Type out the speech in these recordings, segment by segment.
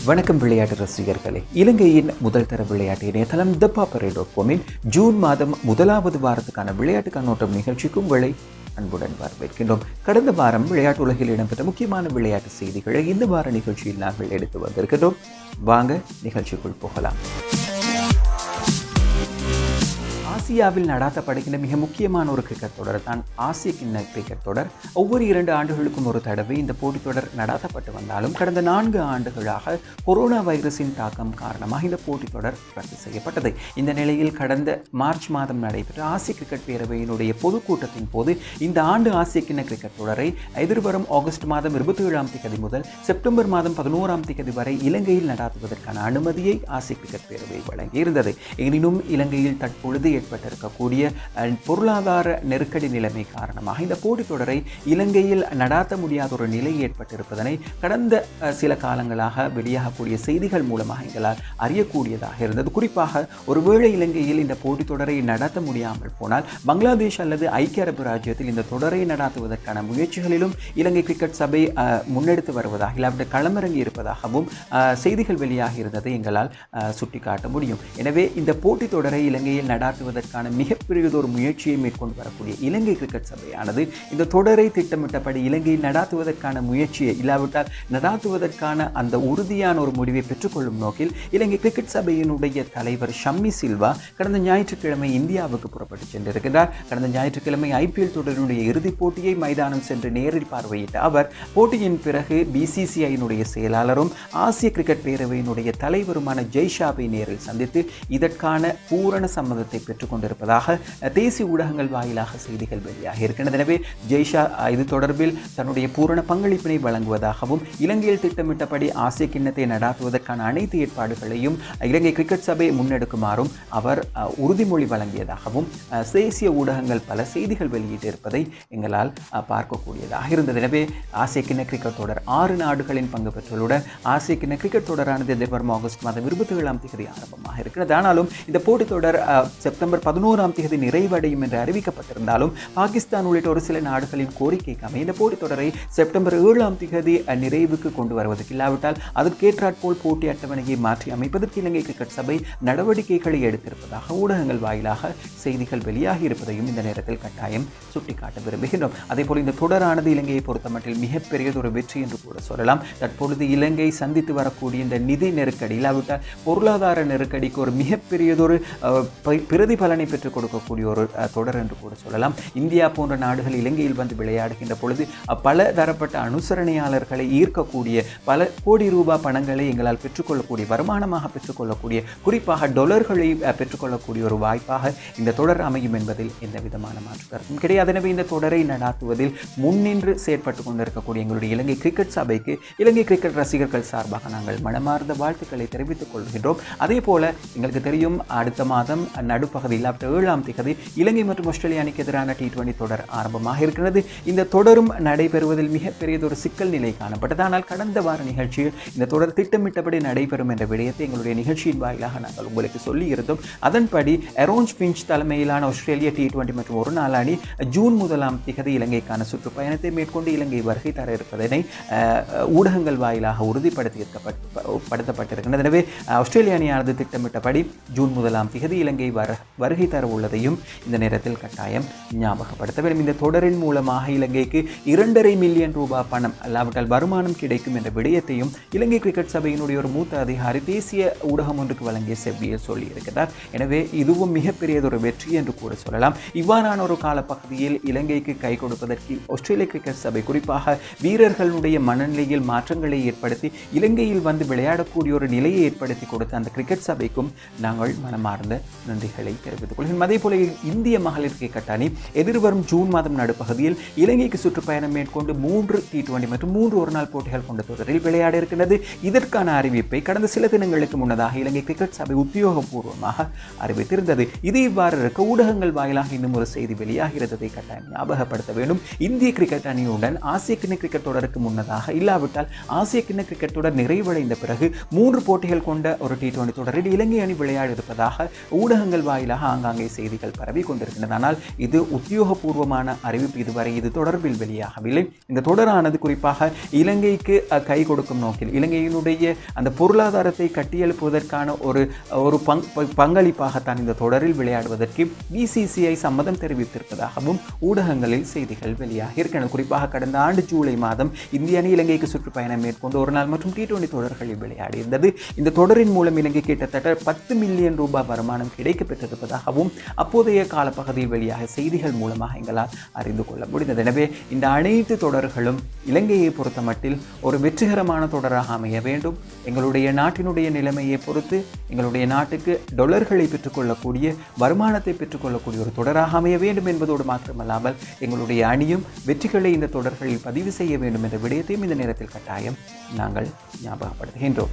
வணக்கம் விளையாட்டு ரசிகர்களே இலங்கையின் முதல் தர விளையாட்டு இணையதளம் தப்பாப்பரை டாட் காமின் ஜூன் மாதம் முதலாவது வாரத்துக்கான விளையாட்டு கண்ணோட்டம் நிகழ்ச்சிக்கும் வேளை அன்புடன் வரவேற்கின்றோம் கடந்த வாரம் விளையாட்டு உலகில் இடம்பெற்ற முக்கியமான விளையாட்டு செய்திகளை இந்த வார நிகழ்ச்சியில் நாங்கள் எடுத்து வந்திருக்கின்றோம் வாங்க நிகழ்ச்சிக்குள் போகலாம் ஆசியாவில் நடாத்தப்படுகின்ற மிக முக்கியமான ஒரு கிரிக்கெட் தொடர் தான் ஆசிய கிண்ண கிரிக்கெட் தொடர் ஒவ்வொரு இரண்டு ஆண்டுகளுக்கும் ஒரு தடவை இந்த போட்டித் தொடர் நடாத்தப்பட்டு வந்தாலும் கடந்த நான்கு ஆண்டுகளாக கொரோனா வைரஸின் தாக்கம் காரணமாக இந்த போட்டித் தொடர் ரத்து செய்யப்பட்டது இந்த நிலையில் கடந்த மார்ச் மாதம் நடைபெற்ற ஆசிய கிரிக்கெட் பேரவையினுடைய பொதுக்கூட்டத்தின் போது இந்த ஆண்டு ஆசிய கிண்ண கிரிக்கெட் தொடரை எதிர்வரும் ஆகஸ்ட் மாதம் இருபத்தி ஏழாம் தேதி முதல் செப்டம்பர் மாதம் பதினோராம் தேதி வரை இலங்கையில் நடாத்துவதற்கான அனுமதியை ஆசிய கிரிக்கெட் பேரவை வழங்கியிருந்தது எனினும் இலங்கையில் தற்பொழுது ஏற்பட்டிருக்கக்கூடிய அஹ், பொருளாதார நெருக்கடி நிலைமை காரணமாக இந்த போட்டித் தொடரை இலங்கையில் நடாத்த முடியாத ஒரு நிலை ஏற்பட்டிருப்பதனை கடந்த அஹ், சில காலங்களாக வெளியாகக்கூடிய செய்திகள் மூலமாக எங்களால் அறியக்கூடியதாக இருந்தது குறிப்பாக ஒருவேளை இலங்கையில் இந்த போட்டித் தொடரை நடத்த முடியாமல் போனால் பங்களாதேஷ் அல்லது ஐக்கிய அரபு ராஜ்யத்தில் இந்த தொடரை நடாத்துவதற்கான முயற்சிகளிலும் இலங்கை கிரிக்கெட் சபை அஹ், முன்னெடுத்து வருவதாக இல்லாவிட்டு களமிறங்கி இருப்பதாகவும் அஹ், செய்திகள் வெளியாகி இருந்ததை எங்களால் அஹ், சுட்டிக்காட்ட முடியும் எனவே இந்த போட்டித் தொடரை இலங்கையில் நடாத்துவதற்கான மிகப்பெரியதொரு முயற்சியை மேற்கொண்டு வரக்கூடிய இலங்கை கிரிக்கெட் சபையானது இந்த தொடரை திட்டமிட்டபடி இலங்கையில் நடாத்துவதற்கான முயற்சியை இல்லாவிட்டால் நடாத்துவதற்கான அந்த உறுதியான ஒரு முடிவை பெற்றுக்கொள்ளும் நோக்கில் இலங்கை கிரிக்கெட் சபையினுடைய தலைவர் ஷம்மி சில்வா கடந்த ஞாயிற்றுக்கிழமை இந்தியாவுக்கு புறப்பட்டு சென்றிருக்கிறார் கடந்த ஞாயிற்றுக்கிழமை ஐபிஎல் தொடரினுடைய இறுதிப் போட்டியை மைதானம் சென்று நேரில் பார்வையிட்ட அவர் போட்டியின் பிறகு பிசிசிஐயினுடைய செயலாளரும் ஆசிய கிரிக்கெட் பேரவையினுடைய தலைவருமான ஜெய்ஷாவை நேரில் சந்தித்து இதற்கான பூரண சம்மதத்தை பெற்றுக் கொண்டிருப்பதாக அஹ், தேசிய ஊடகங்கள் வாயிலாக செய்திகள் வெளியாகி இருக்கின்றன எனவே ஜெய்ஷா அஹ், இது தொடர்பில் தன்னுடைய பூரண பங்களிப்பினை வழங்குவதாகவும் இலங்கையில் திட்டமிட்டபடி ஆசிய கிண்ணத்தை நடாத்துவதற்கான அனைத்து ஏற்பாடுகளையும் இலங்கை கிரிக்கெட் சபை முன்னெடுக்குமாறும் அவர் அஹ், உறுதிமொழி வழங்கியதாகவும் அஹ், தேசிய ஊடகங்கள் பல செய்திகள் வெளியிட்டிருப்பதை எங்களால் அஹ், பார்க்கக்கூடியதாக இருந்தது எனவே ஆசிய கிண்ண கிரிக்கெட் தொடர் ஆறு நாடுகளின் பங்கு பெற்றலுடன் ஆசிய கிண்ண கிரிக்கெட் தொடரானது எதிர்வரும் ஆகஸ்ட் மாதம் இருபத்தி ஏழாம் தேதி ஆரம்பமாக இருக்கிறது ஆனாலும் இந்த போட்டித் தொடர் அஹ், செப்டம்பர் பதினோராம் தேதி நிறைவடையும் என்று அறிவிக்கப்பட்டிருந்தாலும் பாகிஸ்தான் உள்ளிட்ட ஒரு சில நாடுகளின் கோரிக்கைக்கு அமைய இந்த போட்டித் தொடரை செப்டம்பர் ஏழாம் தேதி அஹ், நிறைவுக்கு கொண்டு வருவதற்கு இல்லாவிட்டால் அதற்கேற்றாற்போல் போட்டி அட்டவணையை மாற்றி அமைப்பதற்கு இலங்கை கிரிக்கெட் சபை நடவடிக்கைகளை எடுத்திருப்பதாக ஊடகங்கள் வாயிலாக செய்திகள் வெளியாகி இருப்பதையும் இந்த நேரத்தில் கட்டாயம் சுட்டிக்காட்ட விரும்புகின்றோம் அதேபோல் இந்த தொடரானது இலங்கையை பொறுத்தமட்டில் மிகப்பெரியதொரு வெற்றி என்று கூட சொல்லலாம் தற்பொழுது இலங்கை சந்தித்து வரக்கூடிய இந்த நிதி நெருக்கடி இல்லாவிட்டால் பொருளாதார நெருக்கடிக்கு ஒரு மிகப்பெரியதொரு அஹ், ப- பிரதிபலனை பெற்றுக் கொடுக்கக்கூடிய ஒரு அஹ், தொடர் என்று கூட சொல்லலாம் இந்தியா போன்ற நாடுகள் இலங்கையில் வந்து விளையாடுகின்ற பொழுது அஹ், பல தரப்பட்ட அனுசரணையாளர்களை ஈர்க்கக்கூடிய பல கோடி ரூபாய் பணங்களை எங்களால் பெற்றுக்கொள்ளக்கூடிய வருமானமாக பெற்றுக்கொள்ளக்கூடிய குறிப்பாக டொலர்களை அஹ், பெற்றுக்கொள்ளக்கூடிய ஒரு வாய்ப்பாக இந்த தொடர் அமையும் என்பதில் எந்த விதமான மாற்று கருத்தும் கிடையாது எனவே இந்த தொடரை நடாத்துவதில் முன்னின்று செயற்பட்டு கொண்டிருக்கக்கூடிய எங்களுடைய இலங்கை கிரிக்கெட் சபைக்கு இலங்கை கிரிக்கெட் ரசிகர்கள் சார்பாக நாங்கள் மனமார்ந்த வாழ்த்துக்களை தெரிவித்துக் கொள்கின்றோம் அதே போல எங்களுக்கு தெரியும் அடுத்த மாதம் நடுப்பகுதி இல்லாவிட்ட ஏழாம் திகதி இலங்கை மற்றும் ஆஸ்திரேலியா அணிக்கு எதிரான டி டுவெண்டி தொடர் ஆரம்பமாக இருக்கிறது இந்த தொடரும் நடைபெறுவதில் மிகப்பெரியதொரு சிக்கல் நிலை காணப்பட்டது ஆனால் கடந்த வார நிகழ்ச்சியில் இந்த தொடர் திட்டமிட்டபடி நடைபெறும் என்ற விடயத்தை எங்களுடைய நிகழ்ச்சியின் வாயிலாக நாங்கள் உங்களுக்கு சொல்லி இருந்தோம் அதன்படி அரோஞ்ச் பிஞ்ச் தலைமையிலான ஆஸ்திரேலிய டி டுவெண்டி மற்றும் ஒரு நாள் அணி ஜூன் முதலாம் திகதி இலங்கைக்கான சுற்றுப்பயணத்தை மேற்கொண்டு இலங்கை வருகை தர இருப்பதனை அஹ், ஊடகங்கள் வாயிலாக உறுதிப்படுத்தி படுத்தப்பட்டிருக்கின்றது எனவே ஆஸ்திரேலிய அணியானது திட்டமிட்டபடி ஜூன் முதலாம் திகதி இலங்கை வர வருகை தர உள்ளதையும் இந்த நேரத்தில் கட்டாயம் ஞாபகப்படுத்த வேண்டும் இந்த தொடரின் மூலமாக இலங்கைக்கு இரண்டரை மில்லியன் ரூபாய் பணம் அல்லாவிட்டால் வருமானம் கிடைக்கும் என்ற விடயத்தையும் இலங்கை கிரிக்கெட் சபையினுடைய ஒரு மூத்த அதிகாரி தேசிய ஊடகம் ஒன்றுக்கு வழங்கிய செவ்வியில் சொல்லியிருக்கிறார் எனவே இதுவும் மிகப்பெரியதொரு வெற்றி என்று கூட சொல்லலாம் இவ்வாறான ஒரு காலப்பகுதியில் இலங்கைக்கு கை கொடுப்பதற்கு ஆஸ்திரேலிய கிரிக்கெட் சபை குறிப்பாக வீரர்களுடைய மனநிலையில் மாற்றங்களை ஏற்படுத்தி இலங்கையில் வந்து விளையாடக்கூடிய ஒரு நிலையை ஏற்படுத்தி கொடுத்த அந்த கிரிக்கெட் சபைக்கும் நாங்கள் மனமார்ந்த நன்றிகளை தெரிவித்துக் கொள்கிறோம் அதே போல இந்திய மகளிர் கிரிக்கெட் அணி எதிர்வரும் ஜூன் மாதம் நடுப்பகுதியில் இலங்கைக்கு சுற்றுப்பயணம் மேற்கொண்டு மூன்று டி டுவெண்டி மற்றும் மூன்று ஒருநாள் போட்டிகள் கொண்ட தொடரில் விளையாட இருக்கின்றது இதற்கான அறிவிப்பை கடந்த சில தினங்களுக்கு முன்னதாக இலங்கை கிரிக்கெட் சபை உத்தியோகபூர்வமாக அறிவித்திருந்தது இது இவ்வாறு இருக்க ஊடகங்கள் வாயிலாக இன்னும் ஒரு செய்தி வெளியாகிறதை கட்டாயம் ஞாபகப்படுத்த வேண்டும் இந்திய கிரிக்கெட் அணியுடன் ஆசிய கிண்ண கிரிக்கெட் தொடருக்கு முன்னதாக இல்லாவிட்டால் ஆசிய கிண்ண கிரிக்கெட் தொடர் நிறைவடைந்த பிறகு மூன்று போட்டிகள் கொண்ட ஒரு டி டுவெண்டி தொடரில் இலங்கை அணி விளையாட இருப்பதாக ஊடகங்கள் வாயிலாக ரீதியாக ஆங்காங்கே செய்திகள் பரவி கொண்டிருக்கின்றன ஆனால் இது உத்தியோகபூர்வமான அறிவிப்பு இதுவரை இது தொடர்பில் வெளியாகவில்லை இந்த தொடரானது குறிப்பாக இலங்கைக்கு அஹ், கை கொடுக்கும் நோக்கில் இலங்கையினுடைய அந்த பொருளாதாரத்தை கட்டியெழுப்புவதற்கான ஒரு ஒரு பங் ப- பங்களிப்பாகத்தான் இந்த தொடரில் விளையாடுவதற்கு பிசிசிஐ சம்மதம் தெரிவித்திருப்பதாகவும் ஊடகங்களில் செய்திகள் வெளியாகி இருக்கின்றன குறிப்பாக கடந்த ஆண்டு ஜூலை மாதம் இந்திய அணி இலங்கைக்கு சுற்றுப்பயணம் மேற்கொண்டு ஒரு நாள் மற்றும் டி டுவெண்டி தொடர்களில் விளையாடி இருந்தது இந்த தொடரின் மூலம் இலங்கை கிட்டத்தட்ட பத்து மில்லியன் ரூபாய் வருமானம் கிடைக்கப் பெற்றிருப்பதாகவும் அப்போதைய காலப்பகுதியில் வெளியாக செய்திகள் மூலமாக எங்களால் அறிந்து கொள்ள முடிந்தது எனவே இந்த அனைத்து தொடர்களும் இலங்கையை பொறுத்தமட்டில் ஒரு வெற்றிகரமான தொடராக அமைய வேண்டும் எங்களுடைய நாட்டினுடைய நிலைமையை பொறுத்து எங்களுடைய நாட்டுக்கு டொலர்களை பெற்றுக்கொள்ளக்கூடிய வருமானத்தை பெற்றுக்கொள்ளக்கூடிய ஒரு தொடராக அமைய வேண்டும் என்பதோடு மாத்திரமல்லாமல் எங்களுடைய அணியும் வெற்றிகளை இந்த தொடர்களில் பதிவு செய்ய வேண்டும் என்ற விடயத்தையும் இந்த நேரத்தில் கட்டாயம் நாங்கள் ஞாபகப்படுத்துகின்றோம்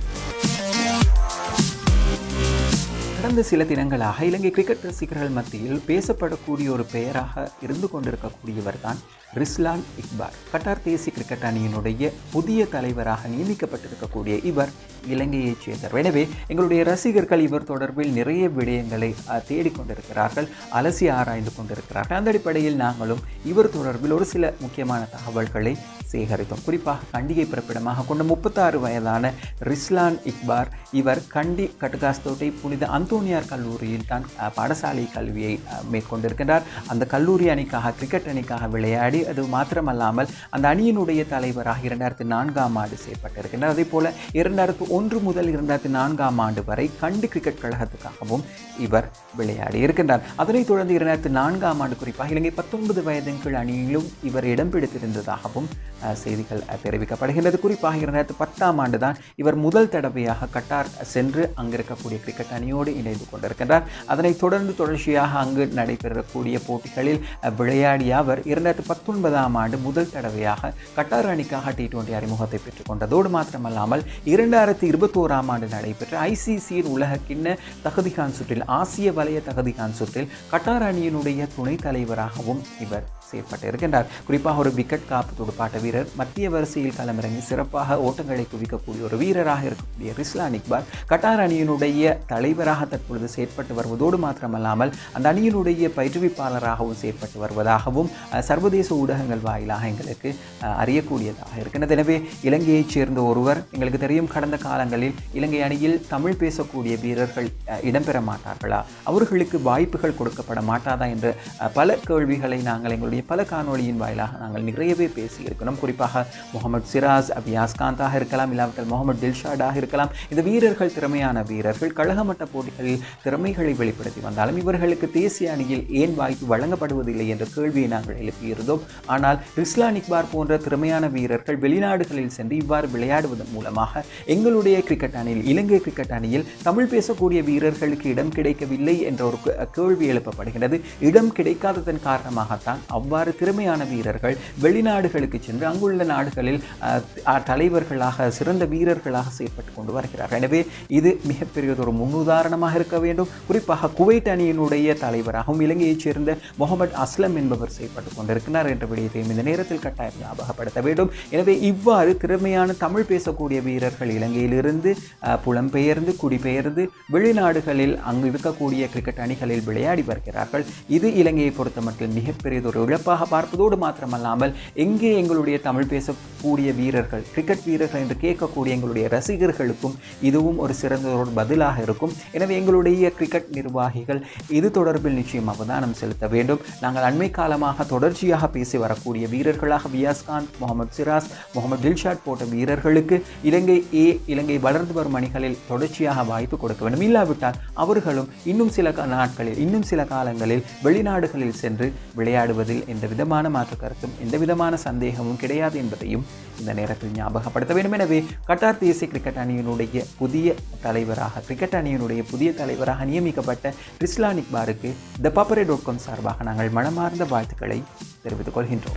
கடந்த சில தினங்களாக இலங்கை கிரிக்கெட் ரசிகர்கள் மத்தியில் பேசப்படக்கூடிய ஒரு பெயராக இருந்து கொண்டிருக்கக்கூடியவர் தான் ரிஸ்லான் இக்பால் கட்டார் தேசிய கிரிக்கெட் அணியினுடைய புதிய தலைவராக நியமிக்கப்பட்டிருக்கக்கூடிய இவர் இலங்கையைச் சேர்ந்தவர் எனவே எங்களுடைய ரசிகர்கள் இவர் தொடர்பில் நிறைய விடயங்களை அஹ், தேடிக்கொண்டிருக்கிறார்கள் அலசி ஆராய்ந்து கொண்டிருக்கிறார்கள் அந்த அடிப்படையில் நாங்களும் இவர் தொடர்பில் ஒரு சில முக்கியமான தகவல்களை சேகரித்தோம் குறிப்பாக கண்டிகை பிறப்பிடமாக கொண்ட முப்பத்தாறு வயதான ரிஸ்லான் இக்பார் இவர் கண்டி கட்டுகாஸ்தோட்டை புனித அந்தோனியார் கல்லூரியில் தான் அஹ், பாடசாலை கல்வியை அஹ், மேற்கொண்டிருக்கின்றார் அந்த கல்லூரி அணிக்காக கிரிக்கெட் அணிக்காக விளையாடி அது மாத்திரமல்லாமல் அந்த அணியினுடைய தலைவராக இரண்டாயிரத்தி நான்காம் ஆண்டு செயற்பட்டிருக்கின்றார் அதே போல இரண்டாயிரத்து ஒன்று முதல் இரண்டாயிரத்தி நான்காம் ஆண்டு வரை கண்டி கிரிக்கெட் கழகத்துக்காகவும் இவர் விளையாடி இருக்கின்றார் அதனைத் தொடர்ந்து இரண்டாயிரத்தி நான்காம் ஆண்டு குறிப்பாக இலங்கை பத்தொன்பது வயதின் கீழ் அணியிலும் இவர் இடம் பிடித்திருந்ததாகவும் அஹ், செய்திகள் அஹ், தெரிவிக்கப்படுகின்றது குறிப்பாக இரண்டாயிரத்து பத்தாம் ஆண்டு தான் இவர் முதல் தடவையாக கட்டார் சென்று அங்கிருக்கக்கூடிய கிரிக்கெட் அணியோடு இணைந்து கொண்டிருக்கின்றார் அதனைத் தொடர்ந்து தொடர்ச்சியாக அங்கு நடைபெறக்கூடிய போட்டிகளில் அஹ், விளையாடிய அவர் இரண்டாயிரத்து பத்தொன்பதாம் ஆண்டு முதல் தடவையாக கட்டார் அணிக்காக டி டுவெண்டி அறிமுகத்தை பெற்றுக்கொண்டதோடு மாத்திரமல்லாமல் இரண்டாயிரத்தி இருபத்தோராம் ஆண்டு நடைபெற்ற ஐசிசியின் உலக கிண்ண தகுதிகான் சுற்றில் ஆசிய வலய தகுதிகான் சுற்றில் கட்டார் அணியினுடைய துணைத் தலைவராகவும் இவர் செயற்பட்டிருக்கின்றார் குறிப்பாக ஒரு விக்கெட் காப்பு துடுப்பாட்ட வீரர் மத்திய வரிசையில் களமிறங்கி சிறப்பாக ஓட்டங்களை குவிக்கக்கூடிய ஒரு வீரராக இருக்கக்கூடிய ரிஸ்லான் இக்பால் கட்டார் அணியினுடைய தலைவராக தற்பொழுது செயற்பட்டு வருவதோடு மாத்திரமல்லாமல் அந்த அணியினுடைய பயிற்றுவிப்பாளராகவும் செயற்பட்டு வருவதாகவும் அஹ், சர்வதேச ஊடகங்கள் வாயிலாக எங்களுக்கு அஹ், அறியக்கூடியதாக இருக்கின்றது எனவே இலங்கையைச் சேர்ந்த ஒருவர் எங்களுக்கு தெரியும் கடந்த காலங்களில் இலங்கை அணியில் தமிழ் பேசக்கூடிய வீரர்கள் அஹ், இடம்பெற மாட்டார்களா அவர்களுக்கு வாய்ப்புகள் கொடுக்கப்பட மாட்டாதா என்ற அஹ், பல கேள்விகளை நாங்கள் எங்களுடைய பல காணொளியின் வாயிலாக நாங்கள் நிறையவே பேசியிருக்கிறோம் குறிப்பாக முகமது சிராஸ் அபியாஸ் காந்தாக இருக்கலாம் இல்லாவிட்டால் முகமது தில்ஷாடாக இருக்கலாம் இந்த வீரர்கள் திறமையான வீரர்கள் கழகமட்ட போட்டிகளில் திறமைகளை வெளிப்படுத்தி வந்தாலும் இவர்களுக்கு தேசிய அணியில் ஏன் வாய்ப்பு வழங்கப்படுவதில்லை என்ற கேள்வியை நாங்கள் எழுப்பியிருந்தோம் ஆனால் ரிஸ்லான் இக்பார் போன்ற திறமையான வீரர்கள் வெளிநாடுகளில் சென்று இவ்வாறு விளையாடுவதன் மூலமாக எங்களுடைய கிரிக்கெட் அணியில் இலங்கை கிரிக்கெட் அணியில் தமிழ் பேசக்கூடிய வீரர்களுக்கு இடம் கிடைக்கவில்லை என்ற ஒரு கே- கேள்வி எழுப்பப்படுகிறது இடம் கிடைக்காததன் காரணமாகத்தான் அவ்வாறு திறமையான வீரர்கள் வெளிநாடுகளுக்கு சென்று அங்குள்ள நாடுகளில் அஹ், அஹ், தலைவர்களாக சிறந்த வீரர்களாக செயற்பட்டு கொண்டு வருகிறார்கள் எனவே இது மிகப்பெரியதொரு முன்னுதாரணமாக இருக்க வேண்டும் குறிப்பாக குவைட் அணியினுடைய தலைவராகவும் இலங்கையைச் சேர்ந்த முகமது அஸ்லம் என்பவர் செயற்பட்டு கொண்டிருக்கிறார் என்ற விடயத்தையும் இந்த நேரத்தில் கட்டாயம் ஞாபகப்படுத்த வேண்டும் எனவே இவ்வாறு திறமையான தமிழ் பேசக்கூடிய வீரர்கள் இலங்கையிலிருந்து அஹ், புலம்பெயர்ந்து குடிபெயர்ந்து வெளிநாடுகளில் அங்கு இருக்கக்கூடிய கிரிக்கெட் அணிகளில் விளையாடி வருகிறார்கள் இது இலங்கையை பொறுத்தமட்டில் மிகப்பெரியதொரு இழப்பாக பார்ப்பதோடு மாத்திரமல்லாமல் எங்கே எங்களுடைய தமிழ் பேசக்கூடிய வீரர்கள் கிரிக்கெட் வீரர்கள் என்று கேட்கக்கூடிய எங்களுடைய ரசிகர்களுக்கும் இதுவும் ஒரு சிறந்த ஒரு பதிலாக இருக்கும் எனவே எங்களுடைய கிரிக்கெட் நிர்வாகிகள் இது தொடர்பில் நிச்சயம் அவதானம் செலுத்த வேண்டும் நாங்கள் அண்மை காலமாக தொடர்ச்சியாக பேசி வரக்கூடிய வீரர்களாக வியாஸ்கான் முகமது சிராஸ் முகமது தில்ஷாட் போன்ற வீரர்களுக்கு இலங்கை ஏ இலங்கை வளர்ந்து வரும் அணிகளில் தொடர்ச்சியாக வாய்ப்பு கொடுக்க வேண்டும் இல்லாவிட்டால் அவர்களும் இன்னும் சில கா- நாட்களில் இன்னும் சில காலங்களில் வெளிநாடுகளில் சென்று விளையாடுவதில் எந்த விதமான மாற்று கருத்தும் எந்த விதமான சந்தேகமும் கிடையாது என்பதையும் இந்த நேரத்தில் ஞாபகப்படுத்த வேண்டும் எனவே கட்டார் தேசிய கிரிக்கெட் அணியினுடைய புதிய தலைவராக கிரிக்கெட் அணியினுடைய புதிய தலைவராக நியமிக்கப்பட்ட ரிஸ்லான் இக்பாருக்கு த பப்பரே டாட் காம் சார்பாக நாங்கள் மனமார்ந்த வாழ்த்துக்களை தெரிவித்துக் கொள்கின்றோம்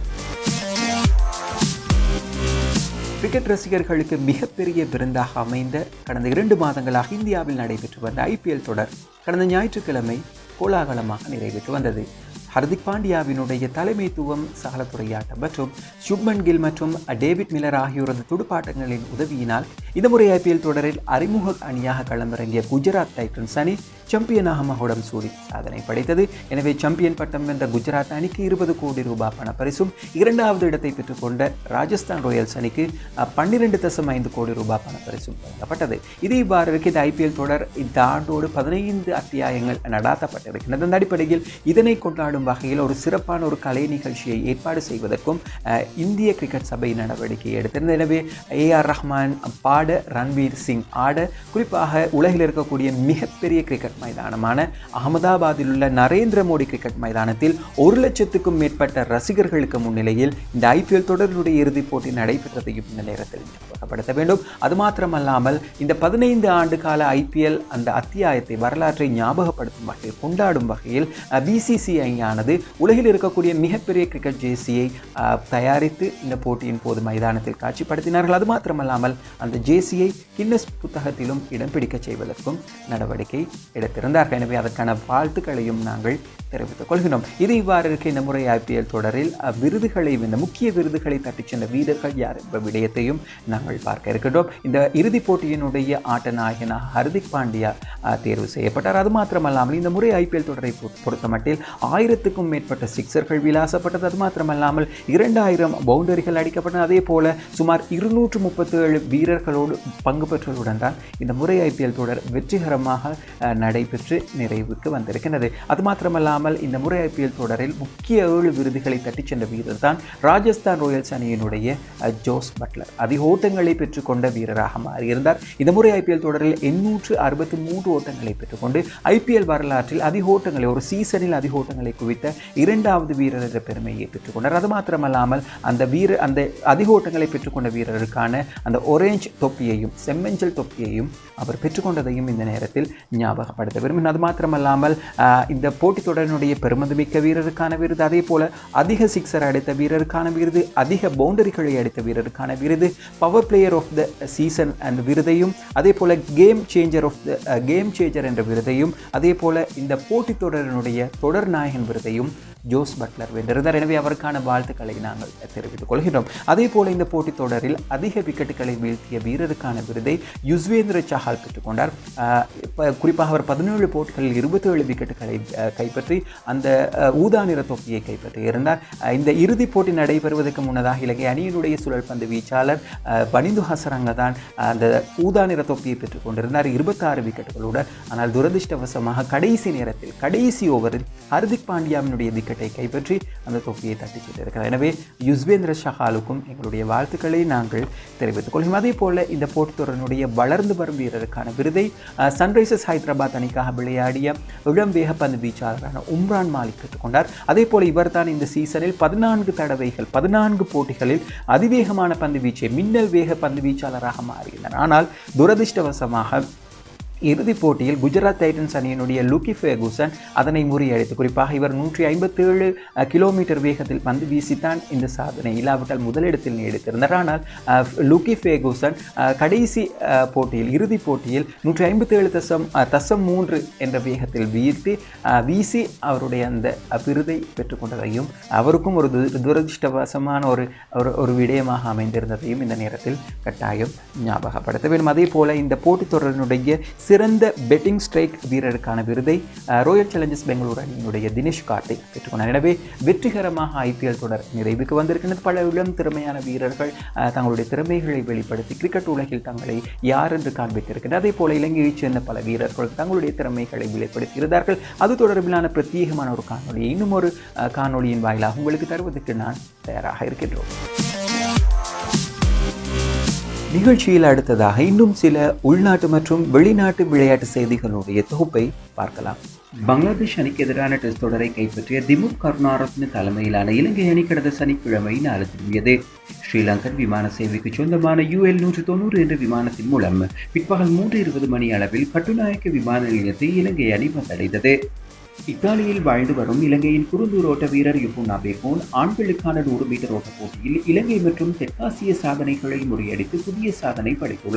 கிரிக்கெட் ரசிகர்களுக்கு மிகப்பெரிய விருந்தாக அமைந்த கடந்த இரண்டு மாதங்களாக இந்தியாவில் நடைபெற்று வந்த ஐபிஎல் தொடர் கடந்த ஞாயிற்றுக்கிழமை கோலாகலமாக நிறைவேற்று வந்தது ஹர்திக் பாண்டியாவினுடைய தலைமைத்துவம் சகலத்துறையாட்டம் மற்றும் சுப்மன் கில் மற்றும் டேவிட் மில்லர் ஆகியோரது துடுப்பாட்டங்களின் உதவியினால் இந்த முறை ஐபிஎல் தொடரில் அறிமுக அணியாக களமிறங்கிய குஜராத் டைட்டன்ஸ் அணி சாம்பியனாக மகுடம் சூடி சாதனை படைத்தது எனவே சாம்பியன் பட்டம் வென்ற குஜராத் அணிக்கு இருபது கோடி ரூபாய் பண பரிசும் இரண்டாவது இடத்தை பெற்றுக்கொண்ட ராஜஸ்தான் ராயல்ஸ் அணிக்கு பன்னிரெண்டு தசம் ஐந்து கோடி ரூபாய் பண பரிசும் வழங்கப்பட்டது இது இவ்வாறு இருக்கு இந்த ஐபிஎல் தொடர் இந்த ஆண்டோடு பதினைந்து அத்தியாயங்கள் நடாத்தப்பட்டிருக்கின்றது அந்த அடிப்படையில் இதனை கொண்டாடும் வகையில் ஒரு சிறப்பான ஒரு கலை நிகழ்ச்சியை ஏற்பாடு செய்வதற்கும் அஹ், இந்திய கிரிக்கெட் சபை நடவடிக்கை எடுத்திருந்தது எனவே ஏ ஆர் ரஹ்மான் பாட ரன்வீர் சிங் ஆட குறிப்பாக உலகில் இருக்கக்கூடிய மிகப்பெரிய கிரிக்கெட் மைதானமான அகமதாபாத்தில் உள்ள நரேந்திர மோடி கிரிக்கெட் மைதானத்தில் ஒரு லட்சத்துக்கும் மேற்பட்ட ரசிகர்களுக்கு முன்னிலையில் இந்த ஐபிஎல் தொடரினுடைய இறுதிப் போட்டி நடைபெற்றதையும் இந்த நேரத்தில் ஞாபகப்படுத்த வேண்டும் அது மாத்திரமல்லாமல் இந்த பதினைந்து ஆண்டு கால ஐபிஎல் அந்த அத்தியாயத்தை வரலாற்றை ஞாபகப்படுத்தும் வகையில் கொண்டாடும் வகையில் பிசிசிஐ ஆனது உலகில் இருக்கக்கூடிய மிகப்பெரிய கிரிக்கெட் ஜேசியை தயாரித்து இந்த போட்டியின் போது மைதானத்தில் காட்சிப்படுத்தினார்கள் அது மாத்திரமல்லாமல் அந்த ஜேசியை கின்னஸ் புத்தகத்திலும் இடம் பிடிக்கச் செய்வதற்கும் நடவடிக்கை எடுத்திருந்தார்கள் எனவே அதற்கான வாழ்த்துக்களையும் நாங்கள் தெரிவித்துக் கொள்கிறோம் இது இவ்வாறு இருக்க இந்த முறை ஐபிஎல் தொடரில் அஹ், விருதுகளை இந்த முக்கிய விருதுகளை தட்டிச் சென்ற வீரர்கள் யார் என்ற விடயத்தையும் நாங்கள் பார்க்க இருக்கின்றோம் இந்த இறுதிப் போட்டியினுடைய ஆட்ட நாயகனாக ஹர்திக் பாண்டியா அஹ், தேர்வு செய்யப்பட்டார் அது மாத்திரமல்லாமல் இந்த முறை ஐபிஎல் தொடரை பொ- பொறுத்தமட்டில் ஆயிரத்துக்கும் மேற்பட்ட சிக்சர்கள் விலாசப்பட்டது அது மாத்திரமல்லாமல் இரண்டாயிரம் பவுண்டரிகள் அடிக்கப்பட்டன அதே போல சுமார் இருநூற்று முப்பத்தி ஏழு வீரர்களோடு பங்கு பெற்றதுடன் தான் இந்த முறை ஐபிஎல் தொடர் வெற்றிகரமாக அஹ், நடைபெற்று நிறைவுக்கு வந்திருக்கின்றது அது மாத்திரமல்லாமல் இந்த முறை ஐபிஎல் தொடரில் முக்கிய ஏழு விருதுகளை தட்டிச் சென்ற வீரர் தான் ராஜஸ்தான் ராயல்ஸ் அணியினுடைய அஹ், ஜோஸ் பட்லர் அதிக ஓட்டங்களை பெற்றுக்கொண்ட வீரராக மாறியிருந்தார் இந்த முறை ஐபிஎல் தொடரில் எண்ணூற்று அறுபத்தி மூன்று ஓட்டங்களை பெற்றுக்கொண்டு ஐபிஎல் வரலாற்றில் அதிக ஓட்டங்களை ஒரு சீசனில் அதிக ஓட்டங்களை குவித்த இரண்டாவது வீரர் என்ற பெருமையை பெற்றுக்கொண்டார் அது மாத்திரமல்லாமல் அந்த வீரர் அந்த அதிக ஓட்டங்களை பெற்றுக்கொண்ட வீரருக்கான அந்த ஒரேஞ்ச் தொப்பியையும் செம்மஞ்சள் தொப்பியையும் அவர் பெற்றுக்கொண்டதையும் இந்த நேரத்தில் ஞாபகப்படுத்த விரும்பினேன் அது மாத்திரமல்லாமல் ஆஹ், இந்த போட்டித் தொடரினுடைய பெருமதிமிக்க வீரருக்கான விருது அதே போல அதிக சிக்ஸர் அடித்த வீரருக்கான விருது அதிக பவுண்டரிகளை அடித்த வீரருக்கான விருது power player of the season என்ற விருதையும் அதே போல game changer of the game changer என்ற விருதையும் அதே போல இந்த போட்டித் தொடரினுடைய தொடர் நாயகன் விருதையும் ஜோஸ் பட்லர் வென்றிருந்தார் எனவே அவருக்கான வாழ்த்துக்களை நாங்கள் தெரிவித்துக் கொள்கிறோம் அதே போல இந்த போட்டித் தொடரில் அதிக விக்கெட்டுகளை வீழ்த்திய வீரருக்கான விருதை யுஸ்வேந்திர சஹால் பெற்றுக்கொண்டார் ஆஹ் இப்ப குறிப்பாக அவர் பதினேழு போட்டிகளில் இருபத்தேழு விக்கெட்டுகளை அஹ், கைப்பற்றி அந்த அஹ், ஊதா நிற தொப்பியை கைப்பற்றி இருந்தார் அஹ், இந்த இறுதிப் போட்டி நடைபெறுவதற்கு முன்னதாக இலங்கை அணியினுடைய சுழல் பந்து வீச்சாளர் அஹ், பனிந்து ஹசரங்க தான் அந்த ஊதா நிற தொப்பியை பெற்றுக் கொண்டிருந்தார் இருபத்தாறு விக்கெட்டுகளுடன் ஆனால் துரதிர்ஷ்டவசமாக கடைசி நேரத்தில் கடைசி ஓவரில் ஹர்திக் பாண்டியாவினுடைய விக்கெட்டை கைப்பற்றி அந்த தொப்பியை தட்டி சென்றிருக்கிறார் எனவே யுஸ்வேந்திர ஷஹாலுக்கும் எங்களுடைய வாழ்த்துக்களை நாங்கள் தெரிவித்துக் கொள்கிறோம் அதே போல இந்த போட்டித் தொடரினுடைய வளர்ந்து வரும் வீரருக்கான விருதை அஹ், சன்ரைசர்ஸ் ஹைதராபாத் அணிக்காக விளையாடிய இளம் வேகப்பந்து வீச்சாளரான உம்ரான் மாலிக் பெற்றுக்கொண்டார் அதே போல இவர்தான் இந்த சீசனில் பதினான்கு தடவைகள் பதினான்கு போட்டிகளில் அதிவேகமான பந்து வீச்சை மின்னல் வேக பந்து வீச்சாளராக மாறியிருந்தார் ஆனால் துரதிர்ஷ்டவசமாக இறுதிப் போட்டியில் குஜராத் டைட்டன்ஸ் அணியினுடைய லுக்கி ஃபேகுசன் அதனை முறியடித்து குறிப்பாக இவர் நூற்றி ஐம்பத்தேழு கிலோமீட்டர் வேகத்தில் பந்து வீசித்தான் இந்த சாதனை இல்லாவிட்டால் முதலிடத்தில் நீடித்திருந்தார் ஆனால் அஹ், லுக்கி ஃபேகுசன் அஹ், கடைசி அஹ், போட்டியில் இறுதிப் போட்டியில் நூற்றி ஐம்பத்தேழு தசம் அஹ், தசம் மூன்று என்ற வேகத்தில் வீழ்த்தி அஹ், வீசி அவருடைய அந்த அஹ், விருதை பெற்றுக்கொண்டதையும் அவருக்கும் ஒரு து- துரதிர்ஷ்டவசமான ஒரு ஒரு ஒரு விடயமாக அமைந்திருந்ததையும் இந்த நேரத்தில் கட்டாயம் ஞாபகப்படுத்த வேண்டும் அதே போல இந்த போட்டித் தொடரினுடைய சிறந்த பெட்டிங் ஸ்ட்ரைக் வீரருக்கான விருதை அஹ், ராயல் சேலஞ்சர்ஸ் பெங்களூர் அணியினுடைய தினேஷ் கார்த்திக் பெற்றுக்கொண்டார் எனவே வெற்றிகரமாக ஐபிஎல் தொடர் நிறைவுக்கு வந்திருக்கின்றது பல இளம் திறமையான வீரர்கள் அஹ், தங்களுடைய திறமைகளை வெளிப்படுத்தி கிரிக்கெட் உலகில் தங்களை யார் என்று காண்பித்திருக்கின்றனர் அதே போல இலங்கையைச் சேர்ந்த பல வீரர்கள் தங்களுடைய திறமைகளை வெளிப்படுத்தியிருந்தார்கள் அது தொடர்பிலான பிரத்யேகமான ஒரு காணொளியை இன்னும் ஒரு அஹ், காணொளியின் வாயிலாக உங்களுக்கு தருவதற்கு நான் தயாராக இருக்கின்றோம் நிகழ்ச்சியில் அடுத்ததாக இன்னும் சில உள்நாட்டு மற்றும் வெளிநாட்டு விளையாட்டு செய்திகளுடைய தொகுப்பை பார்க்கலாம் பங்களாதேஷ் அணிக்கு எதிரான டெஸ்ட் தொடரை கைப்பற்றிய திமுக் கருணாரத்ன தலைமையிலான இலங்கை அணி கடந்த சனிக்கிழமை நாளை திரும்பியது ஸ்ரீலங்கன் விமான சேவைக்கு சொந்தமான யூஎல் நூற்று தொண்ணூறு என்ற விமானத்தின் மூலம் பிற்பகல் மூன்று இருபது மணி அளவில் கட்டுநாயக்க விமான நிலையத்தை இலங்கை அணி வந்தடைந்தது இத்தாலியில் வாழ்ந்து வரும் இலங்கையின் குறுந்தூர் ஓட்ட வீரர் யுபுனா பேகோன் ஆண்களுக்கான நூறு மீட்டர் ஓட்ட போட்டியில் இலங்கை மற்றும் தெற்காசிய சாதனைகளை முறியடித்து புதிய சாதனை படைத்துள்ளார்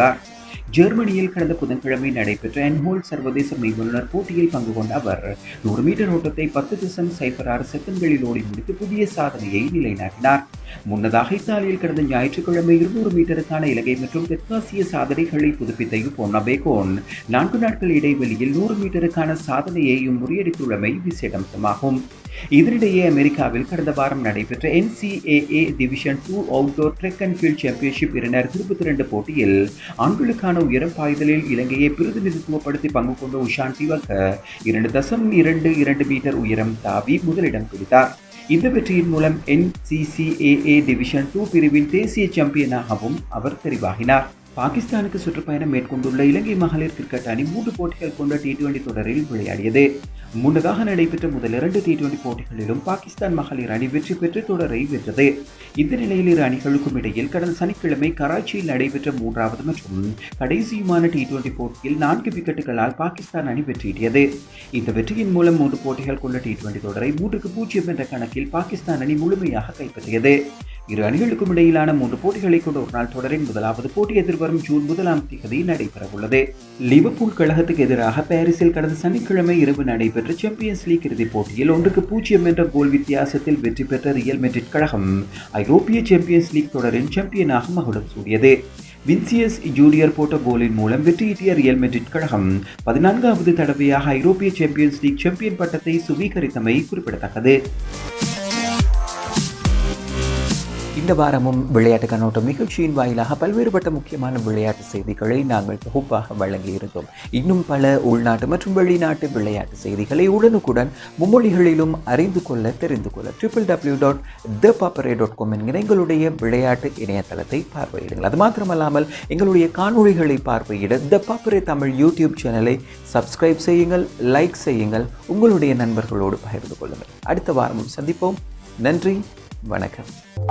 ஜெர்மனியில் கடந்த புதன்கிழமை நடைபெற்ற என்ஹோல் சர்வதேச மெய்வல்லுநர் போட்டியில் பங்கு கொண்ட அவர் நூறு மீட்டர் ஓட்டத்தை பத்து திசம் சைபர் ஆறு செகண்ட்களில் ஓடி முடித்து புதிய சாதனையை நிலைநாட்டினார் முன்னதாக இத்தாலியில் கடந்த ஞாயிற்றுக்கிழமை இருநூறு மீட்டருக்கான இலங்கை மற்றும் தெற்காசிய சாதனைகளை புதுப்பித்த யுபோன் அபேகோன் நான்கு நாட்கள் இடைவெளியில் நூறு மீட்டருக்கான சாதனையையும் முறியடித்துள்ளமை விசேடம்சமாகும் இதனிடையே அமெரிக்காவில் கடந்த வாரம் நடைபெற்ற NCAA division two outdoor track and field championship இரண்டாயிரத்தி இருபத்தி ரெண்டு போட்டியில் ஆண்களுக்கான உயரம் பாய்தலில் இலங்கையை பிரதிநிதித்துவப்படுத்தி பங்கு கொண்ட உஷான் சிவக்க இரண்டு தசம் இரண்டு இரண்டு மீட்டர் உயரம் தாவி முதலிடம் பிடித்தார் இந்த வெற்றியின் மூலம் என்சிசிஏஏ டிவிஷன் டூ பிரிவின் தேசிய சாம்பியனாகவும் அவர் தெரிவாகினார் பாகிஸ்தானுக்கு சுற்றுப்பயணம் மேற்கொண்டுள்ள இலங்கை மகளிர் கிரிக்கெட் அணி மூன்று போட்டிகள் கொண்ட டி டுவெண்டி தொடரில் விளையாடியது முன்னதாக நடைபெற்ற முதல் இரண்டு டி டுவெண்டி போட்டிகளிலும் பாகிஸ்தான் மகளிர் அணி வெற்றி பெற்று தொடரை வென்றது இந்த நிலையில் இரு அணிகளுக்கும் இடையில் கடந்த சனிக்கிழமை கராச்சியில் நடைபெற்ற மூன்றாவது மற்றும் கடைசியுமான டி டுவெண்டி போட்டியில் நான்கு விக்கெட்டுகளால் பாகிஸ்தான் அணி வெற்றியிட்டது இந்த வெற்றியின் மூலம் மூன்று போட்டிகள் கொண்ட டி டுவெண்டி தொடரை மூன்றுக்கு பூஜ்ஜியம் என்ற கணக்கில் பாகிஸ்தான் அணி முழுமையாக கைப்பற்றியது இரு அணிகளுக்கும் இடையிலான மூன்று போட்டிகளை கொண்ட ஒரு நாள் தொடரின் முதலாவது போட்டி எதிர்வரும் ஜூன் முதலாம் தேதி நடைபெறவுள்ளது லிவர்பூல் கழகத்துக்கு எதிராக பாரிஸில் கடந்த சனிக்கிழமை இரவு நடைபெற்ற சாம்பியன்ஸ் லீக் இறுதிப் போட்டியில் ஒன்றுக்கு பூஜ்ஜியம் என்ற கோல் வித்தியாசத்தில் வெற்றி பெற்ற ரியல் மெட்ரிட் கழகம் ஐரோப்பிய சாம்பியன்ஸ் லீக் தொடரின் சாம்பியனாக மகுடம் சூடியது வின்சியஸ் ஜூனியர் போட்ட கோலின் மூலம் வெற்றியீட்டிய ரியல் மெட்ரிட் கழகம் பதினான்காவது தடவையாக ஐரோப்பிய சாம்பியன்ஸ் லீக் சாம்பியன் பட்டத்தை சுவீகரித்தமை குறிப்பிடத்தக்கது இந்த வாரமும் விளையாட்டு கண்ணோட்டம் நிகழ்ச்சியின் வாயிலாக பல்வேறுபட்ட முக்கியமான விளையாட்டு செய்திகளை நாங்கள் தொகுப்பாக வழங்கியிருந்தோம் இன்னும் பல உள்நாட்டு மற்றும் வெளிநாட்டு விளையாட்டு செய்திகளை உடனுக்குடன் மும்மொழிகளிலும் அறிந்து கொள்ள தெரிந்து கொள்ள triple W dot the Papare dot com என்கிற எங்களுடைய விளையாட்டு இணையதளத்தை பார்வையிடுங்கள் அது மாத்திரமல்லாமல் எங்களுடைய காணொளிகளை பார்வையிட த பாப்பரே தமிழ் யூடியூப் சேனலை சப்ஸ்கிரைப் செய்யுங்கள் லைக் செய்யுங்கள் உங்களுடைய நண்பர்களோடு பகிர்ந்து கொள்ளுங்கள் அடுத்த வாரமும் சந்திப்போம் நன்றி வணக்கம்